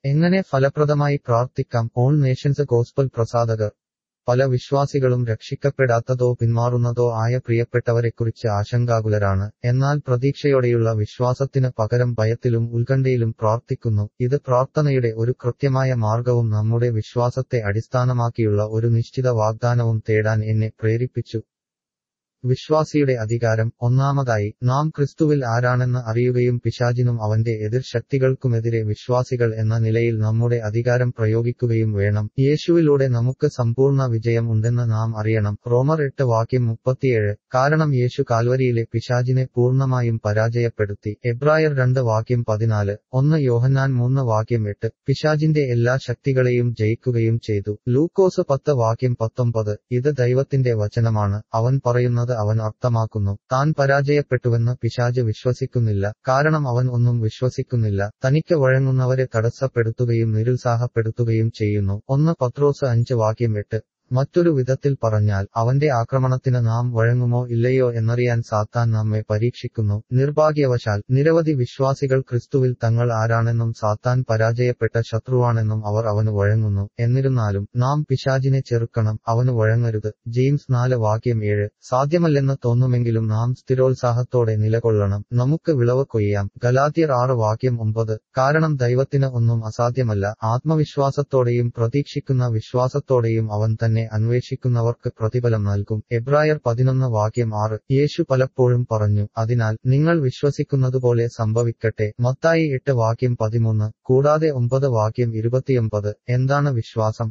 എങ്ങനെ ഫലപ്രദമായി പ്രാർത്ഥിക്കാം ഓൾ നേഷൻസ് ഗോസ്പൽ പ്രസാധകർ പല വിശ്വാസികളും രക്ഷിക്കപ്പെടാത്തതോ പിന്മാറുന്നതോ ആയ പ്രിയപ്പെട്ടവരെക്കുറിച്ച് ആശങ്കാകുലരാണ് എന്നാൽ പ്രതീക്ഷയോടെയുള്ള വിശ്വാസത്തിന് പകരം ഭയത്തിലും ഉത്കണ്ഠയിലും പ്രാർത്ഥിക്കുന്നു ഇത് പ്രാർത്ഥനയുടെ ഒരു കൃത്യമായ മാർഗവും നമ്മുടെ വിശ്വാസത്തെ അടിസ്ഥാനമാക്കിയുള്ള ഒരു നിശ്ചിത വാഗ്ദാനവും തേടാൻ എന്നെ പ്രേരിപ്പിച്ചു വിശ്വാസിയുടെ അധികാരം ഒന്നാമതായി നാം ക്രിസ്തുവിൽ ആരാണെന്ന് അറിയുകയും പിശാചിനും അവന്റെ എതിർ ശക്തികൾക്കുമെതിരെ വിശ്വാസികൾ എന്ന നിലയിൽ നമ്മുടെ അധികാരം പ്രയോഗിക്കുകയും വേണം യേശുവിലൂടെ നമുക്ക് സമ്പൂർണ്ണ വിജയം ഉണ്ടെന്ന് നാം അറിയണം റോമർ എട്ട് വാക്യം മുപ്പത്തിയേഴ് കാരണം യേശു കാൽവരിയിലെ പിശാചിനെ പൂർണ്ണമായും പരാജയപ്പെടുത്തി എബ്രായർ രണ്ട് വാക്യം പതിനാല് ഒന്ന് യോഹന്നാൻ മൂന്ന് വാക്യം എട്ട് പിശാചിന്റെ എല്ലാ ശക്തികളെയും ജയിക്കുകയും ചെയ്തു ലൂക്കോസ് പത്ത് വാക്യം പത്തൊമ്പത് ഇത് ദൈവത്തിന്റെ വചനമാണ് അവൻ പറയുന്നത് അവൻ അർത്ഥമാക്കുന്നു താൻ പരാജയപ്പെട്ടുവെന്ന് പിശാജ് വിശ്വസിക്കുന്നില്ല കാരണം അവൻ ഒന്നും വിശ്വസിക്കുന്നില്ല തനിക്ക് വഴങ്ങുന്നവരെ തടസ്സപ്പെടുത്തുകയും നിരുത്സാഹപ്പെടുത്തുകയും ചെയ്യുന്നു ഒന്ന് പത്രോസ് അഞ്ച് വാക്യം എട്ട് മറ്റൊരു വിധത്തിൽ പറഞ്ഞാൽ അവന്റെ ആക്രമണത്തിന് നാം വഴങ്ങുമോ ഇല്ലയോ എന്നറിയാൻ സാത്താൻ നമ്മെ പരീക്ഷിക്കുന്നു നിർഭാഗ്യവശാൽ നിരവധി വിശ്വാസികൾ ക്രിസ്തുവിൽ തങ്ങൾ ആരാണെന്നും സാത്താൻ പരാജയപ്പെട്ട ശത്രുവാണെന്നും അവർ അവന് വഴങ്ങുന്നു എന്നിരുന്നാലും നാം പിശാചിനെ ചെറുക്കണം അവന് വഴങ്ങരുത് ജെയിംസ് നാല് വാക്യം ഏഴ് സാധ്യമല്ലെന്ന് തോന്നുമെങ്കിലും നാം സ്ഥിരോത്സാഹത്തോടെ നിലകൊള്ളണം നമുക്ക് വിളവ് കൊയ്യാം ഗലാത്യർ ആറ് വാക്യം ഒമ്പത് കാരണം ദൈവത്തിന് ഒന്നും അസാധ്യമല്ല ആത്മവിശ്വാസത്തോടെയും പ്രതീക്ഷിക്കുന്ന വിശ്വാസത്തോടെയും അവൻ തന്നെ അന്വേഷിക്കുന്നവർക്ക് പ്രതിഫലം നൽകും എബ്രായർ പതിനൊന്ന് വാക്യം ആറ് യേശു പലപ്പോഴും പറഞ്ഞു അതിനാൽ നിങ്ങൾ വിശ്വസിക്കുന്നതുപോലെ സംഭവിക്കട്ടെ മത്തായി എട്ട് വാക്യം പതിമൂന്ന് കൂടാതെ ഒമ്പത് വാക്യം ഇരുപത്തിയൊമ്പത് എന്താണ് വിശ്വാസം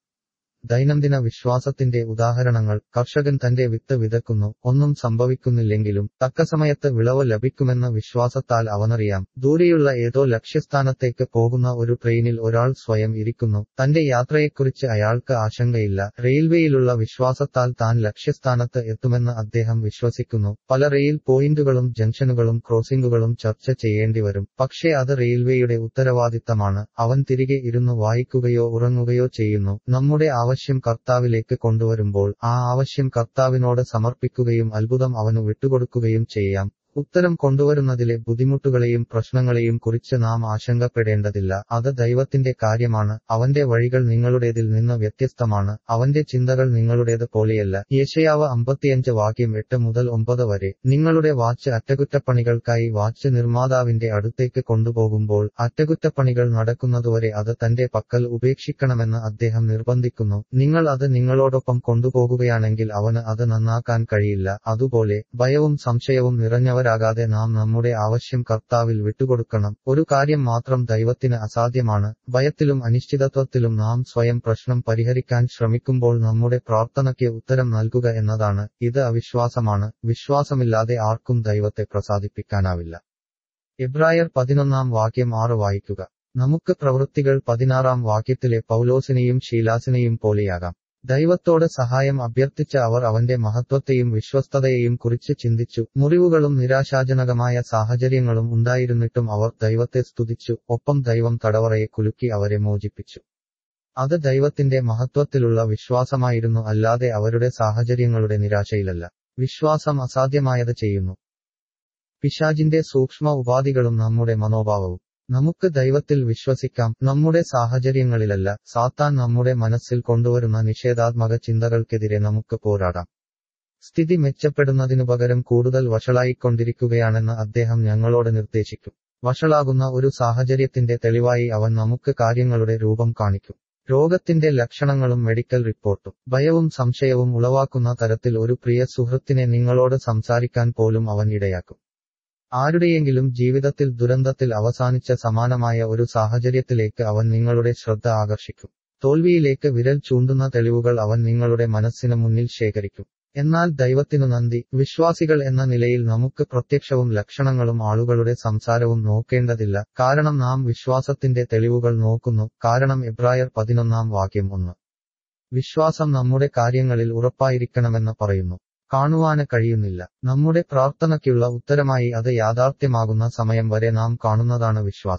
ദൈനംദിന വിശ്വാസത്തിന്റെ ഉദാഹരണങ്ങൾ കർഷകൻ തന്റെ വിത്ത് വിതക്കുന്നു ഒന്നും സംഭവിക്കുന്നില്ലെങ്കിലും തക്കസമയത്ത് വിളവ് ലഭിക്കുമെന്ന വിശ്വാസത്താൽ അവനറിയാം ദൂരെയുള്ള ഏതോ ലക്ഷ്യസ്ഥാനത്തേക്ക് പോകുന്ന ഒരു ട്രെയിനിൽ ഒരാൾ സ്വയം ഇരിക്കുന്നു തന്റെ യാത്രയെക്കുറിച്ച് അയാൾക്ക് ആശങ്കയില്ല റെയിൽവേയിലുള്ള വിശ്വാസത്താൽ താൻ ലക്ഷ്യസ്ഥാനത്ത് എത്തുമെന്ന് അദ്ദേഹം വിശ്വസിക്കുന്നു പല റെയിൽ പോയിന്റുകളും ജംഗ്ഷനുകളും ക്രോസിംഗുകളും ചർച്ച ചെയ്യേണ്ടി വരും പക്ഷേ അത് റെയിൽവേയുടെ ഉത്തരവാദിത്തമാണ് അവൻ തിരികെ ഇരുന്ന് വായിക്കുകയോ ഉറങ്ങുകയോ ചെയ്യുന്നു നമ്മുടെ ആവശ്യം കർത്താവിലേക്ക് കൊണ്ടുവരുമ്പോൾ ആ ആവശ്യം കർത്താവിനോട് സമർപ്പിക്കുകയും അത്ഭുതം അവനു വിട്ടുകൊടുക്കുകയും ചെയ്യാം ഉത്തരം കൊണ്ടുവരുന്നതിലെ ബുദ്ധിമുട്ടുകളെയും പ്രശ്നങ്ങളെയും കുറിച്ച് നാം ആശങ്കപ്പെടേണ്ടതില്ല അത് ദൈവത്തിന്റെ കാര്യമാണ് അവന്റെ വഴികൾ നിങ്ങളുടേതിൽ നിന്ന് വ്യത്യസ്തമാണ് അവന്റെ ചിന്തകൾ നിങ്ങളുടേത് പോലെയല്ല യേശയാവ് അമ്പത്തിയഞ്ച് വാക്യം എട്ട് മുതൽ ഒമ്പത് വരെ നിങ്ങളുടെ വാച്ച് അറ്റകുറ്റപ്പണികൾക്കായി വാച്ച് നിർമ്മാതാവിന്റെ അടുത്തേക്ക് കൊണ്ടുപോകുമ്പോൾ അറ്റകുറ്റപ്പണികൾ നടക്കുന്നതുവരെ അത് തന്റെ പക്കൽ ഉപേക്ഷിക്കണമെന്ന് അദ്ദേഹം നിർബന്ധിക്കുന്നു നിങ്ങൾ അത് നിങ്ങളോടൊപ്പം കൊണ്ടുപോകുകയാണെങ്കിൽ അവന് അത് നന്നാക്കാൻ കഴിയില്ല അതുപോലെ ഭയവും സംശയവും നിറഞ്ഞവർ ഭയപ്പെട്ടവരാകാതെ നാം നമ്മുടെ ആവശ്യം കർത്താവിൽ വിട്ടുകൊടുക്കണം ഒരു കാര്യം മാത്രം ദൈവത്തിന് അസാധ്യമാണ് ഭയത്തിലും അനിശ്ചിതത്വത്തിലും നാം സ്വയം പ്രശ്നം പരിഹരിക്കാൻ ശ്രമിക്കുമ്പോൾ നമ്മുടെ പ്രാർത്ഥനയ്ക്ക് ഉത്തരം നൽകുക എന്നതാണ് ഇത് അവിശ്വാസമാണ് വിശ്വാസമില്ലാതെ ആർക്കും ദൈവത്തെ പ്രസാദിപ്പിക്കാനാവില്ല ഇബ്രായർ പതിനൊന്നാം വാക്യം ആറ് വായിക്കുക നമുക്ക് പ്രവൃത്തികൾ പതിനാറാം വാക്യത്തിലെ പൗലോസിനെയും ശീലാസിനെയും പോലെയാകാം ദൈവത്തോട് സഹായം അഭ്യർത്ഥിച്ച അവർ അവന്റെ മഹത്വത്തെയും വിശ്വസ്തതയെയും കുറിച്ച് ചിന്തിച്ചു മുറിവുകളും നിരാശാജനകമായ സാഹചര്യങ്ങളും ഉണ്ടായിരുന്നിട്ടും അവർ ദൈവത്തെ സ്തുതിച്ചു ഒപ്പം ദൈവം തടവറയെ കുലുക്കി അവരെ മോചിപ്പിച്ചു അത് ദൈവത്തിന്റെ മഹത്വത്തിലുള്ള വിശ്വാസമായിരുന്നു അല്ലാതെ അവരുടെ സാഹചര്യങ്ങളുടെ നിരാശയിലല്ല വിശ്വാസം അസാധ്യമായത് ചെയ്യുന്നു പിശാജിന്റെ സൂക്ഷ്മ ഉപാധികളും നമ്മുടെ മനോഭാവവും നമുക്ക് ദൈവത്തിൽ വിശ്വസിക്കാം നമ്മുടെ സാഹചര്യങ്ങളിലല്ല സാത്താൻ നമ്മുടെ മനസ്സിൽ കൊണ്ടുവരുന്ന നിഷേധാത്മക ചിന്തകൾക്കെതിരെ നമുക്ക് പോരാടാം സ്ഥിതി മെച്ചപ്പെടുന്നതിനു പകരം കൂടുതൽ വഷളായിക്കൊണ്ടിരിക്കുകയാണെന്ന് അദ്ദേഹം ഞങ്ങളോട് നിർദ്ദേശിക്കും വഷളാകുന്ന ഒരു സാഹചര്യത്തിന്റെ തെളിവായി അവൻ നമുക്ക് കാര്യങ്ങളുടെ രൂപം കാണിക്കും രോഗത്തിന്റെ ലക്ഷണങ്ങളും മെഡിക്കൽ റിപ്പോർട്ടും ഭയവും സംശയവും ഉളവാക്കുന്ന തരത്തിൽ ഒരു പ്രിയ സുഹൃത്തിനെ നിങ്ങളോട് സംസാരിക്കാൻ പോലും അവൻ ഇടയാക്കും ആരുടെയെങ്കിലും ജീവിതത്തിൽ ദുരന്തത്തിൽ അവസാനിച്ച സമാനമായ ഒരു സാഹചര്യത്തിലേക്ക് അവൻ നിങ്ങളുടെ ശ്രദ്ധ ആകർഷിക്കും തോൽവിയിലേക്ക് വിരൽ ചൂണ്ടുന്ന തെളിവുകൾ അവൻ നിങ്ങളുടെ മനസ്സിന് മുന്നിൽ ശേഖരിക്കും എന്നാൽ ദൈവത്തിനു നന്ദി വിശ്വാസികൾ എന്ന നിലയിൽ നമുക്ക് പ്രത്യക്ഷവും ലക്ഷണങ്ങളും ആളുകളുടെ സംസാരവും നോക്കേണ്ടതില്ല കാരണം നാം വിശ്വാസത്തിന്റെ തെളിവുകൾ നോക്കുന്നു കാരണം എബ്രായർ പതിനൊന്നാം വാക്യം ഒന്ന് വിശ്വാസം നമ്മുടെ കാര്യങ്ങളിൽ ഉറപ്പായിരിക്കണമെന്ന് പറയുന്നു കാണുവാന് കഴിയുന്നില്ല നമ്മുടെ പ്രാർത്ഥനയ്ക്കുള്ള ഉത്തരമായി അത് യാഥാർത്ഥ്യമാകുന്ന സമയം വരെ നാം കാണുന്നതാണ് വിശ്വാസം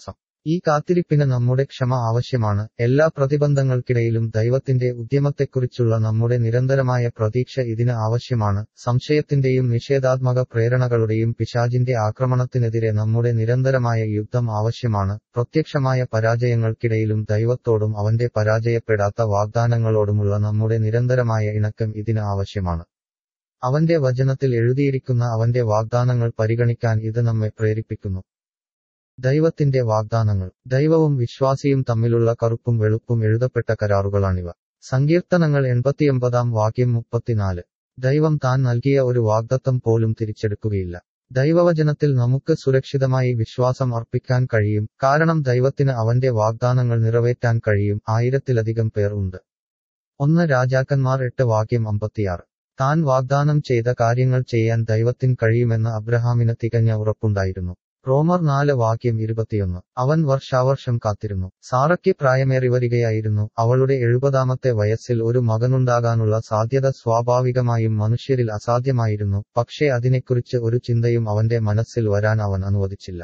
ഈ കാത്തിരിപ്പിന് നമ്മുടെ ക്ഷമ ആവശ്യമാണ് എല്ലാ പ്രതിബന്ധങ്ങൾക്കിടയിലും ദൈവത്തിന്റെ ഉദ്യമത്തെക്കുറിച്ചുള്ള നമ്മുടെ നിരന്തരമായ പ്രതീക്ഷ ഇതിന് ആവശ്യമാണ് സംശയത്തിന്റെയും നിഷേധാത്മക പ്രേരണകളുടെയും പിശാചിന്റെ ആക്രമണത്തിനെതിരെ നമ്മുടെ നിരന്തരമായ യുദ്ധം ആവശ്യമാണ് പ്രത്യക്ഷമായ പരാജയങ്ങൾക്കിടയിലും ദൈവത്തോടും അവന്റെ പരാജയപ്പെടാത്ത വാഗ്ദാനങ്ങളോടുമുള്ള നമ്മുടെ നിരന്തരമായ ഇണക്കം ഇതിന് ആവശ്യമാണ് അവന്റെ വചനത്തിൽ എഴുതിയിരിക്കുന്ന അവന്റെ വാഗ്ദാനങ്ങൾ പരിഗണിക്കാൻ ഇത് നമ്മെ പ്രേരിപ്പിക്കുന്നു ദൈവത്തിന്റെ വാഗ്ദാനങ്ങൾ ദൈവവും വിശ്വാസിയും തമ്മിലുള്ള കറുപ്പും വെളുപ്പും എഴുതപ്പെട്ട കരാറുകളാണിവ സങ്കീർത്തനങ്ങൾ എൺപത്തിയൊമ്പതാം വാക്യം മുപ്പത്തിനാല് ദൈവം താൻ നൽകിയ ഒരു വാഗ്ദത്തം പോലും തിരിച്ചെടുക്കുകയില്ല ദൈവവചനത്തിൽ നമുക്ക് സുരക്ഷിതമായി വിശ്വാസം അർപ്പിക്കാൻ കഴിയും കാരണം ദൈവത്തിന് അവന്റെ വാഗ്ദാനങ്ങൾ നിറവേറ്റാൻ കഴിയും ആയിരത്തിലധികം പേർ ഉണ്ട് ഒന്ന് രാജാക്കന്മാർ എട്ട് വാക്യം അമ്പത്തിയാറ് താൻ വാഗ്ദാനം ചെയ്ത കാര്യങ്ങൾ ചെയ്യാൻ ദൈവത്തിന് കഴിയുമെന്ന് അബ്രഹാമിന് തികഞ്ഞ ഉറപ്പുണ്ടായിരുന്നു റോമർ നാല് വാക്യം ഇരുപത്തിയൊന്ന് അവൻ വർഷാവർഷം കാത്തിരുന്നു സാറയ്ക്ക് പ്രായമേറി വരികയായിരുന്നു അവളുടെ എഴുപതാമത്തെ വയസ്സിൽ ഒരു മകനുണ്ടാകാനുള്ള സാധ്യത സ്വാഭാവികമായും മനുഷ്യരിൽ അസാധ്യമായിരുന്നു പക്ഷേ അതിനെക്കുറിച്ച് ഒരു ചിന്തയും അവന്റെ മനസ്സിൽ വരാൻ അവൻ അനുവദിച്ചില്ല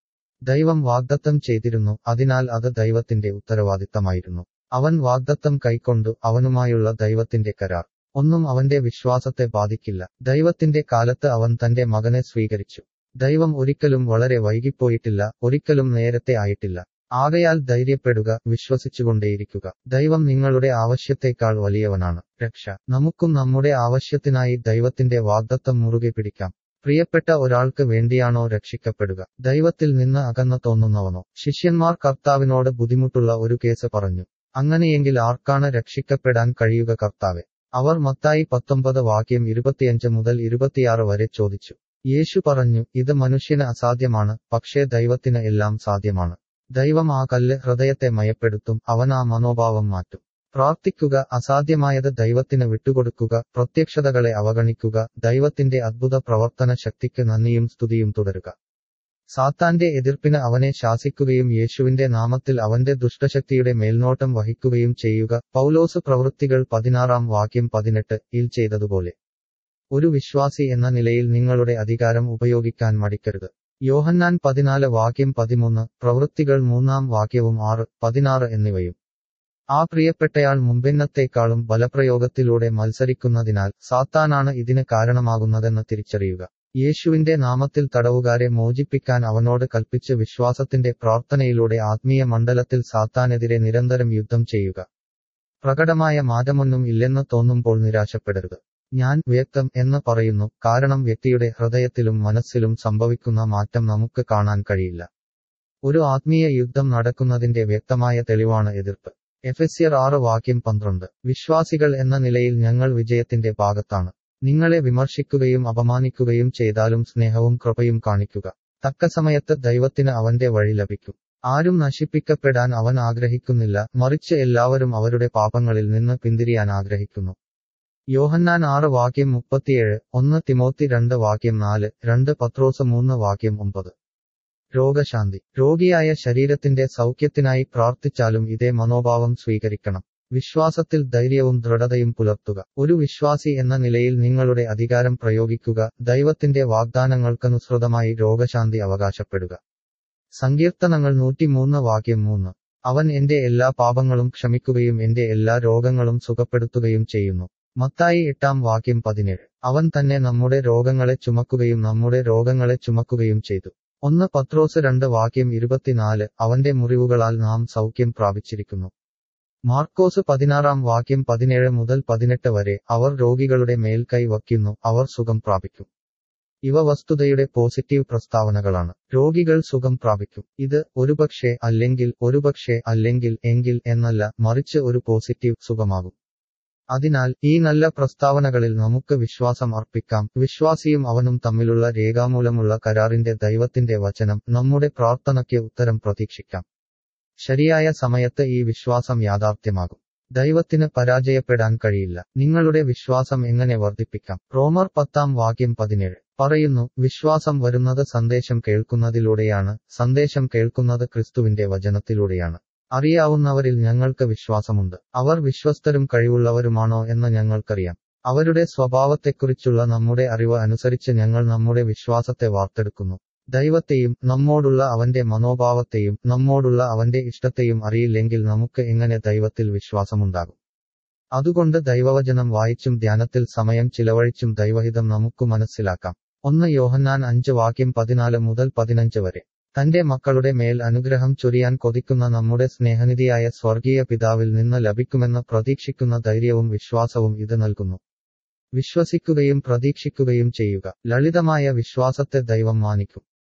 ദൈവം വാഗ്ദത്തം ചെയ്തിരുന്നു അതിനാൽ അത് ദൈവത്തിന്റെ ഉത്തരവാദിത്തമായിരുന്നു അവൻ വാഗ്ദത്തം കൈക്കൊണ്ടു അവനുമായുള്ള ദൈവത്തിന്റെ കരാർ ഒന്നും അവന്റെ വിശ്വാസത്തെ ബാധിക്കില്ല ദൈവത്തിന്റെ കാലത്ത് അവൻ തന്റെ മകനെ സ്വീകരിച്ചു ദൈവം ഒരിക്കലും വളരെ വൈകിപ്പോയിട്ടില്ല ഒരിക്കലും നേരത്തെ ആയിട്ടില്ല ആകയാൽ ധൈര്യപ്പെടുക വിശ്വസിച്ചുകൊണ്ടേയിരിക്കുക ദൈവം നിങ്ങളുടെ ആവശ്യത്തേക്കാൾ വലിയവനാണ് രക്ഷ നമുക്കും നമ്മുടെ ആവശ്യത്തിനായി ദൈവത്തിന്റെ വാഗ്ദത്തം മുറുകെ പിടിക്കാം പ്രിയപ്പെട്ട ഒരാൾക്ക് വേണ്ടിയാണോ രക്ഷിക്കപ്പെടുക ദൈവത്തിൽ നിന്ന് അകന്നു തോന്നുന്നവനോ ശിഷ്യന്മാർ കർത്താവിനോട് ബുദ്ധിമുട്ടുള്ള ഒരു കേസ് പറഞ്ഞു അങ്ങനെയെങ്കിൽ ആർക്കാണ് രക്ഷിക്കപ്പെടാൻ കഴിയുക കർത്താവെ അവർ മത്തായി പത്തൊമ്പത് വാക്യം ഇരുപത്തിയഞ്ച് മുതൽ ഇരുപത്തിയാറ് വരെ ചോദിച്ചു യേശു പറഞ്ഞു ഇത് മനുഷ്യന് അസാധ്യമാണ് പക്ഷേ ദൈവത്തിന് എല്ലാം സാധ്യമാണ് ദൈവം ആ കല്ല് ഹൃദയത്തെ മയപ്പെടുത്തും അവൻ ആ മനോഭാവം മാറ്റും പ്രാർത്ഥിക്കുക അസാധ്യമായത് ദൈവത്തിന് വിട്ടുകൊടുക്കുക പ്രത്യക്ഷതകളെ അവഗണിക്കുക ദൈവത്തിന്റെ അദ്ഭുത പ്രവർത്തന ശക്തിക്ക് നന്ദിയും സ്തുതിയും തുടരുക സാത്താന്റെ എതിർപ്പിന് അവനെ ശാസിക്കുകയും യേശുവിന്റെ നാമത്തിൽ അവന്റെ ദുഷ്ടശക്തിയുടെ മേൽനോട്ടം വഹിക്കുകയും ചെയ്യുക പൗലോസ് പ്രവൃത്തികൾ പതിനാറാം വാക്യം പതിനെട്ട് ഇൽ ചെയ്തതുപോലെ ഒരു വിശ്വാസി എന്ന നിലയിൽ നിങ്ങളുടെ അധികാരം ഉപയോഗിക്കാൻ മടിക്കരുത് യോഹന്നാൻ പതിനാല് വാക്യം പതിമൂന്ന് പ്രവൃത്തികൾ മൂന്നാം വാക്യവും ആറ് പതിനാറ് എന്നിവയും ആ പ്രിയപ്പെട്ടയാൾ മുമ്പെന്നത്തേക്കാളും ബലപ്രയോഗത്തിലൂടെ മത്സരിക്കുന്നതിനാൽ സാത്താനാണ് ഇതിന് കാരണമാകുന്നതെന്ന് തിരിച്ചറിയുക യേശുവിന്റെ നാമത്തിൽ തടവുകാരെ മോചിപ്പിക്കാൻ അവനോട് കൽപ്പിച്ച് വിശ്വാസത്തിന്റെ പ്രാർത്ഥനയിലൂടെ ആത്മീയ മണ്ഡലത്തിൽ സാത്താനെതിരെ നിരന്തരം യുദ്ധം ചെയ്യുക പ്രകടമായ മാറ്റമൊന്നും ഇല്ലെന്ന് തോന്നുമ്പോൾ നിരാശപ്പെടരുത് ഞാൻ വ്യക്തം എന്ന് പറയുന്നു കാരണം വ്യക്തിയുടെ ഹൃദയത്തിലും മനസ്സിലും സംഭവിക്കുന്ന മാറ്റം നമുക്ക് കാണാൻ കഴിയില്ല ഒരു ആത്മീയ യുദ്ധം നടക്കുന്നതിന്റെ വ്യക്തമായ തെളിവാണ് എതിർപ്പ് എഫെസ്യർ ആറ് വാക്യം പന്ത്രണ്ട് വിശ്വാസികൾ എന്ന നിലയിൽ ഞങ്ങൾ വിജയത്തിന്റെ ഭാഗത്താണ് നിങ്ങളെ വിമർശിക്കുകയും അപമാനിക്കുകയും ചെയ്താലും സ്നേഹവും കൃപയും കാണിക്കുക തക്ക സമയത്ത് ദൈവത്തിന് അവന്റെ വഴി ലഭിക്കും ആരും നശിപ്പിക്കപ്പെടാൻ അവൻ ആഗ്രഹിക്കുന്നില്ല മറിച്ച് എല്ലാവരും അവരുടെ പാപങ്ങളിൽ നിന്ന് പിന്തിരിയാൻ ആഗ്രഹിക്കുന്നു യോഹന്നാൻ ആറ് വാക്യം മുപ്പത്തിയേഴ് ഒന്ന് തിമോത്തി രണ്ട് വാക്യം നാല് രണ്ട് പത്രോസ് മൂന്ന് വാക്യം ഒമ്പത് രോഗശാന്തി രോഗിയായ ശരീരത്തിന്റെ സൗഖ്യത്തിനായി പ്രാർത്ഥിച്ചാലും ഇതേ മനോഭാവം സ്വീകരിക്കണം വിശ്വാസത്തിൽ ധൈര്യവും ദൃഢതയും പുലർത്തുക ഒരു വിശ്വാസി എന്ന നിലയിൽ നിങ്ങളുടെ അധികാരം പ്രയോഗിക്കുക ദൈവത്തിന്റെ വാഗ്ദാനങ്ങൾക്കനുസൃതമായി രോഗശാന്തി അവകാശപ്പെടുക സങ്കീർത്തനങ്ങൾ നൂറ്റിമൂന്ന് വാക്യം മൂന്ന് അവൻ എന്റെ എല്ലാ പാപങ്ങളും ക്ഷമിക്കുകയും എന്റെ എല്ലാ രോഗങ്ങളും സുഖപ്പെടുത്തുകയും ചെയ്യുന്നു മത്തായി എട്ടാം വാക്യം പതിനേഴ് അവൻ തന്നെ നമ്മുടെ രോഗങ്ങളെ ചുമക്കുകയും നമ്മുടെ രോഗങ്ങളെ ചുമക്കുകയും ചെയ്തു ഒന്ന് പത്രോസ് രണ്ട് വാക്യം ഇരുപത്തിനാല് അവന്റെ മുറിവുകളാൽ നാം സൗഖ്യം പ്രാപിച്ചിരിക്കുന്നു മാർക്കോസ് പതിനാറാം വാക്യം പതിനേഴ് മുതൽ പതിനെട്ട് വരെ അവർ രോഗികളുടെ മേൽ കൈ വയ്ക്കുന്നു അവർ സുഖം പ്രാപിക്കും ഇവ വസ്തുതയുടെ പോസിറ്റീവ് പ്രസ്താവനകളാണ് രോഗികൾ സുഖം പ്രാപിക്കും ഇത് ഒരുപക്ഷെ അല്ലെങ്കിൽ ഒരുപക്ഷെ അല്ലെങ്കിൽ എങ്കിൽ എന്നല്ല മറിച്ച് ഒരു പോസിറ്റീവ് സുഖമാകും അതിനാൽ ഈ നല്ല പ്രസ്താവനകളിൽ നമുക്ക് വിശ്വാസം അർപ്പിക്കാം വിശ്വാസിയും അവനും തമ്മിലുള്ള രേഖാമൂലമുള്ള കരാറിന്റെ ദൈവത്തിന്റെ വചനം നമ്മുടെ പ്രാർത്ഥനയ്ക്ക് ഉത്തരം പ്രതീക്ഷിക്കാം ശരിയായ സമയത്ത് ഈ വിശ്വാസം യാഥാർത്ഥ്യമാകും ദൈവത്തിന് പരാജയപ്പെടാൻ കഴിയില്ല നിങ്ങളുടെ വിശ്വാസം എങ്ങനെ വർദ്ധിപ്പിക്കാം റോമർ പത്താം വാക്യം പതിനേഴ് പറയുന്നു വിശ്വാസം വരുന്നത് സന്ദേശം കേൾക്കുന്നതിലൂടെയാണ് സന്ദേശം കേൾക്കുന്നത് ക്രിസ്തുവിന്റെ വചനത്തിലൂടെയാണ് അറിയാവുന്നവരിൽ ഞങ്ങൾക്ക് വിശ്വാസമുണ്ട് അവർ വിശ്വസ്തരും കഴിവുള്ളവരുമാണോ എന്ന് ഞങ്ങൾക്കറിയാം അവരുടെ സ്വഭാവത്തെക്കുറിച്ചുള്ള നമ്മുടെ അറിവ് അനുസരിച്ച് ഞങ്ങൾ നമ്മുടെ വിശ്വാസത്തെ വാർത്തെടുക്കുന്നു ദൈവത്തെയും നമ്മോടുള്ള അവന്റെ മനോഭാവത്തെയും നമ്മോടുള്ള അവന്റെ ഇഷ്ടത്തെയും അറിയില്ലെങ്കിൽ നമുക്ക് എങ്ങനെ ദൈവത്തിൽ വിശ്വാസമുണ്ടാകും അതുകൊണ്ട് ദൈവവചനം വായിച്ചും ധ്യാനത്തിൽ സമയം ചിലവഴിച്ചും ദൈവഹിതം നമുക്ക് മനസ്സിലാക്കാം ഒന്ന് യോഹന്നാൻ അഞ്ച് വാക്യം പതിനാല് മുതൽ പതിനഞ്ച് വരെ തന്റെ മക്കളുടെ മേൽ അനുഗ്രഹം ചൊരിയാൻ കൊതിക്കുന്ന നമ്മുടെ സ്നേഹനിധിയായ സ്വർഗീയ പിതാവിൽ നിന്ന് ലഭിക്കുമെന്ന് പ്രതീക്ഷിക്കുന്ന ധൈര്യവും വിശ്വാസവും ഇത് നൽകുന്നു വിശ്വസിക്കുകയും പ്രതീക്ഷിക്കുകയും ചെയ്യുക ലളിതമായ വിശ്വാസത്തെ ദൈവം മാനിക്കും